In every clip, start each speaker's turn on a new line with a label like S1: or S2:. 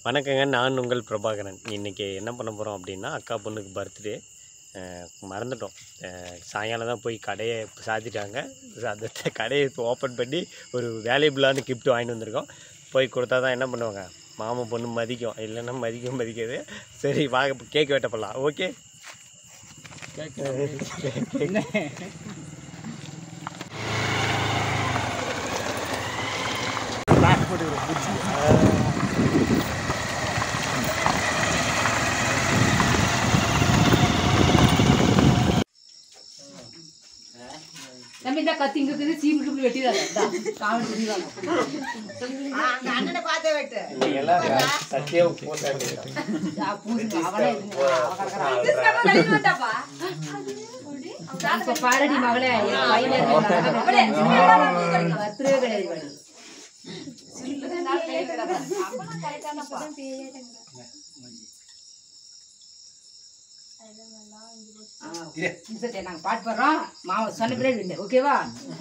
S1: வணக்கங்க நான் உங்கள் பிரபாகரன் இன்றைக்கி என்ன பண்ண போகிறோம் அப்படின்னா அக்கா பொண்ணுக்கு பர்த்டே மறந்துட்டோம் அஹ், சாயங்காலம் தான் போய் கடையை சாத்திட்டாங்க அந்த த- கடையை இப்போ ஓப்பன் பண்ணி ஒரு வேல்யூபிளான கிஃப்ட் வாங்கிட்டு வந்திருக்கோம் போய் கொடுத்தா தான் என்ன பண்ணுவாங்க மாமன் பொண்ணு மதிக்கும் இல்லைன்னா மதிக்க மதிக்காது சரி வாங்க கேக் வெட்ட போடலாம் ஓகே
S2: தம்பி இந்த கத்தி இங்க இருக்குது சீமி கிட்ட வெட்டிடாத காவல் புரியுவாங்க
S3: அண்ணனை பார்த்தே வெட்டு
S1: சத்தியம்
S2: பூசுங்க அவளே இருங்க. அவ கிடக்குறா. இப்ப பாரடி மகளே என் பையன் பர்த்டே கிடையாது இவளுக்கு. ஆ, சரி, நாங்க பாட்டு பாடுறோம் மாமா சொன்ன பிறகு இல்லை ஓகேவா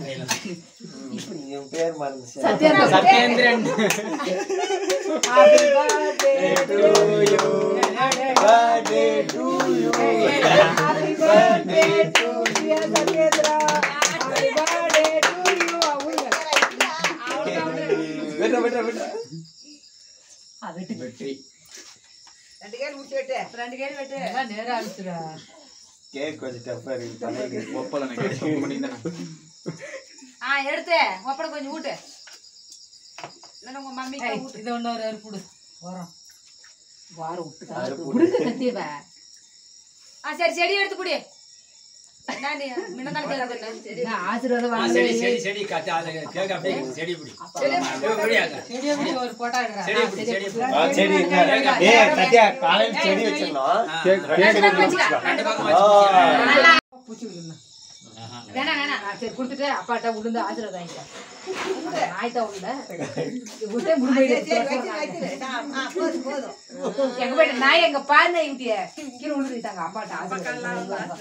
S1: என் பேர் மறந்துச்சு
S2: Sathyendran
S1: Sathyendran
S2: Happy birthday to you.
S1: birthday to you.
S2: Happy birthday to dear Satyendra. Happy birthday to you. அவளுங்க. அவளுங்க, அவளுங்க.
S1: விட்ற விட்ற விட்ற
S2: ஆ, வெட்டு.
S3: ரெண்டு கேள் முடிச்சு வெட்டு
S2: ரெண்டு கேள்வி வெட்டு. எல்லாம் நேரா அடிச்சுடா.
S1: கேக் கொஞ்சம் டஃப்பாக இருக்கு தலைக்கு
S4: ஆ எடுத்து ஒப்படை கொஞ்சம் ஊட்டு இல்லைன்னா உங்க மம்மிக்கு
S2: ஏய்,
S4: ஊட்டு
S2: இது ஒண்ணு ஒரு அறுப்பு கொடு. வரோம். வாரம் விட்டு தான்
S1: அறுப்பு
S2: விடுங்க கத்தியவ.
S4: ஆ சரி செடி எடுத்து குடி நான் முன்னாடி கேட்கறேன்
S2: நான் ஆசீர்வாதம் வாங்கல. செடியை பிடி ஒரு போட்டோ எடுடா. ஆ, செடியை பிடி.
S1: ஏ சத்யா காலையில் செடி வச்சிருந்தோம்
S2: பூச்சி விழுந்தா.
S4: வேணாம் வேணாம்
S2: ஆ, சரி கொடுத்துட்டு அப்பாட்ட உளுந்து ஆசீர்வாதம் வாங்கிக்க. நாய்த்தா உளுந்த. விட்டே முடிஞ்சு
S3: சரி
S2: போயிடு.
S3: வச்சு வச்சு ஆ, ஆ, போதும் போதும்
S2: எங்க போயிட்டு நாய் எங்க பாருங்க ஊட்டிய கீழே விழுந்துட்டாங்க அப்பாட்ட ஆசீர்வாதம்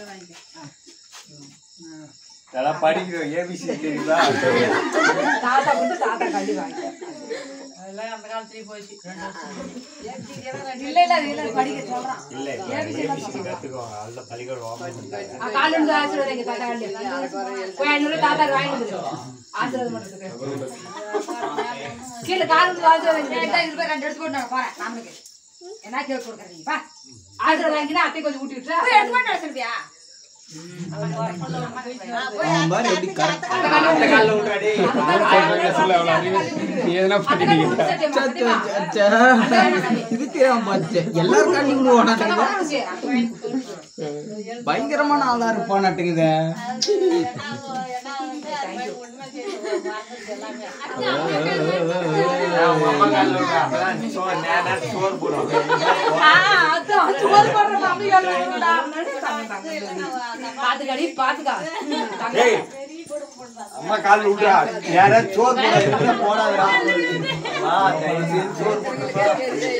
S1: நல்லா படிக்கிறோம் ஏபிசி தெரியுதா
S2: தாத்தா வந்து தாத்தா கல்வி வாங்கிக்க
S4: இல்ல இல்ல இல்ல படிக்க சொல்றான்
S1: இல்ல ஏபிசி கத்துக்குவாங்க அதுல பள்ளிக்கூடம் ஓபன் பண்ணிட்டாங்க
S2: கால இருந்து ஆசீர்வாதம் எங்க தாத்தா கல்வி போய் ஐநூறு தாத்தா வாங்கி வந்துரு ஆசீர்வாதம் பண்றதுக்கு கீழே கால இருந்து ஆசீர்வாதம்
S4: கேட்டா இது போய் ரெண்டு எடுத்து கொண்டு வர போறேன் நம்மளுக்கு என்ன கேக் கொடுக்குறீங்க பா
S2: ஆசீர்வாதம் வாங்கினா அத்தை கொஞ்சம் ஊட்டி விட்டுறா
S4: போய் எடுத்து கொண்டு வர சொல்லியா
S1: அந்த கால்ல விட்றாடி
S5: எல்லாரும் கண்ணிக்கு ஓடாட்டுங்க பயங்கரமான ஆளா இருப்பானாட்டுங்குது
S1: அவங்க அம்மா கால்ல விட்றா அப்பதான் சோறு நேரா சோறு போடும்
S2: பாத்துக்காடி பாத்துக்கா
S1: ஏய் அம்மா கால்ல விட்றா நேரா சோறு போடாத போடாதடா ஆ தயவு செஞ்சு சோறு போட்டு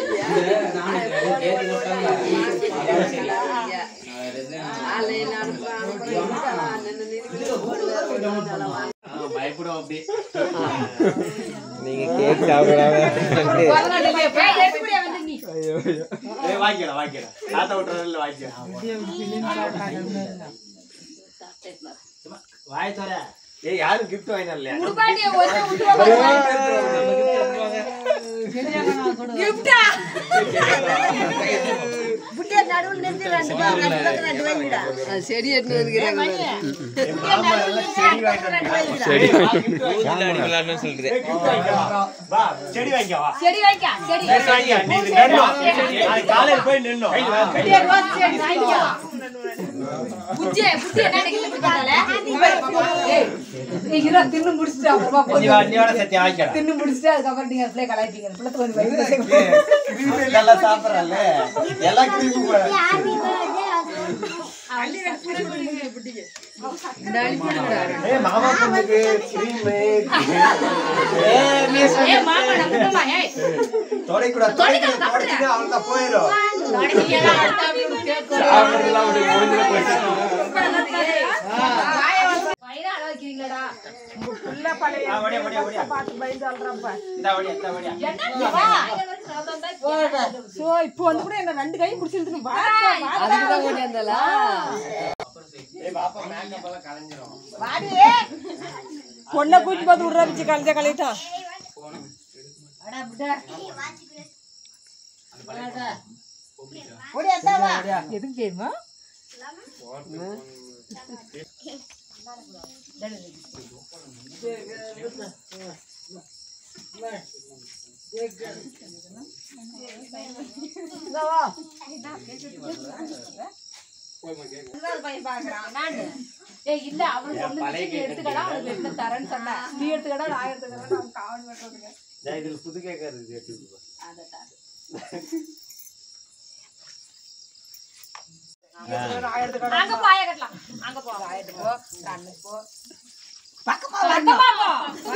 S1: பயப்படும் அப்படி
S5: நீங்க கேக் சாப்பிடாம
S4: ஏய் எடுத்து குடியா வந்து நீ
S1: ஏய் வாங்கிக்கலாம் வாங்கிக்கலாம் தாத்தா விட்டுறதுல வாங்கிக்கலாம் வாய் தர ஏய் யாரும் கிஃப்ட் வாங்கினா இல்லையா
S4: முருகாண்டி ஒரு கிஃப்டா
S3: புட்டிய நடுவுல நிறுத்தி ரெண்டு பேர் ரெண்டு பேர் ரெண்டு வாங்கிடா செடி எடுத்து வந்துக்கிறாங்க
S1: என் மாமா எல்லாம் செடி வாங்கிட்டு வந்தாங்க.
S5: சொல்றது
S1: ஏய், gift வாங்கிக்கோ. வா செடி வாங்கிக்கோ வா
S4: செடி வைக்க செடி
S1: சரி, வாங்கிக்கோ. நீ இது நின்னும். அது காலையில போய் நின்னும்.
S4: புஜ்ஜி புஜ்ஜி என்ன கிட்ட பிடிச்சாலே
S2: ஏய் நீ இரு தின்னு முடிச்சிட்டு அப்புறமா
S1: நீ
S2: போய்
S1: வா, நீ வாடா சத்யா, வாங்கிக்கோடா.
S2: தின்னு முடிச்சிட்டு அதுக்கப்புறம் நீங்க பிள்ளை கலாய்ப்பீங்க பிள்ளை வந்து வயிறு
S1: ஏய், cream எல்லாம் சாப்பிடுறல்ல. எல்லாம் cream போட. ஏய், மாமா பொண்ணுக்கு cream. ஏய், நீ சொல்லு.
S4: ஏய் மாமா நான் குடுமா ஏய்
S1: தொடைக்கூடாது, தொடைக்கூடாது, தொடைச்சிட்டு அவ்வளவுதான் போயிரும்.
S4: தொடங்கியடா அடுத்த வீடு கேட்கற
S1: சாப்பிடுறதுலாம் அப்படி முடிஞ்சிட போயிடுச்சு.
S4: வயிறு அள வைக்கிறீங்களடா உங்க புள்ள
S3: இப்போ வந்து கூட என்ன ரெண்டு கையும் பிடிச்சிருந்து வா
S2: அதுக்குதான் கொண்டாந்தலா
S3: வாடி பொண்ணை கூட்டி பார்த்து விட்றா பிச்சு கலைஞ்ச கலையிட்டா எதுக்கு தெரியுமா
S2: ஏய் இல்ல அவனுக்கு ஒண்ணு நீ எடுத்துக்கடா அவனுக்கு என்ன தரேன்னு சொன்னா நீ எடுத்துக்கடா நான் எடுத்துக்கடா அவன் காவல் பண்றதுக்கு
S1: இதில் புது கேட்க இருக்குது
S2: அங்க பாய கட்டலாம் அங்க போ வாயிட்டு போ கண்ணு போ
S3: பக்கமா
S2: பக்கமா போ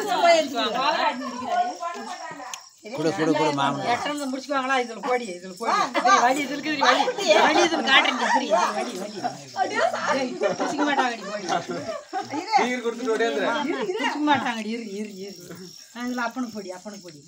S5: குடு குடு குடு மாமன்
S3: எட்டனை முடிச்சுக்குவாங்களா இதுல போடி இதுல போடி டேய், வலி இது இருக்குது வலி வலி இதுல காட்டுறேன் சரி வலி வலி டேய், பிடிச்சிக்க மாட்டாங்கடி போடி
S5: நீர் கொடுத்துட்டு ஓடியாந்துரு
S3: பிடிச்சிக்க மாட்டாங்கடி இரு இரு இரு நான் இதுல அப்பனுக்கு போடி அப்பனுக்கு போடி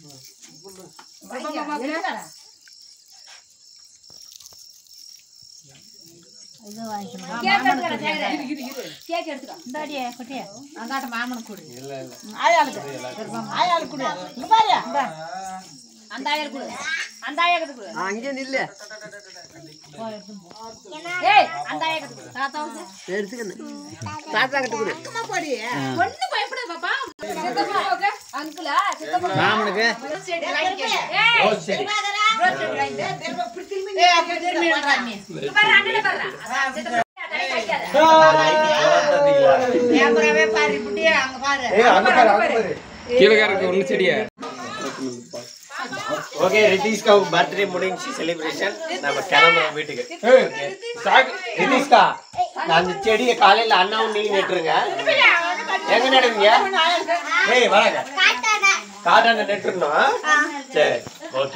S2: கேக் எடுத்துக்கடா கேக் எடுத்துக்கோ
S3: இந்தாடியே குட்டியே அந்தாட்ட மாமனுக்கு கொடு ஆயாளுக்கு ஆயாளுக்கு கொடு இங்க பாரு இந்தா.
S2: அந்த ஆயிரம் கொடு அந்த ஆயிரத்து கொடு
S5: அங்கே நில்லு
S2: ஏய் அந்த ஆயிரத்து கொடு தாத்தாவுக்கு
S5: எடுத்துக்கணும் தாத்தா கிட்ட கொடு
S3: சும்மா போடி
S2: ஒண்ணு பயப்படாத பாப்பா சித்தப்பாவுக்கு அங்கிளா சித்தப்பா
S5: மாமனுக்கு
S2: ரோட் சைடு வாங்கிக்க ஏய் ரோட் சைடு வாங்கிக்க
S3: ஏய் அப்ப திரும்பி விடுறா நீ
S2: இங்க பாரு அண்ணனை பாரு சித்தப்பா தலை காய்க்காத
S3: கேமராவே பாரு குட்டியே அங்க பாரு
S5: கீழே இருக்கு ஒன்று செடியா
S1: ஓகே ரிதீஷ்கா பர்த்டே முடிஞ்சு செலிப்ரேஷன் நம்ம கிளம்புறோம் வீட்டுக்கு ரிதீஷ்கா நான் அந்த செடியை காலையில அண்ணாவும் நீங்க நட்டுருங்க எங்க நடுவீங்க ஏய் வராங்க காட்டாண்ட நட்டுருந்தோம் சரி ஓகே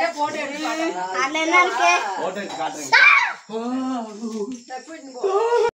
S1: போட்டோ காட்டுறேன்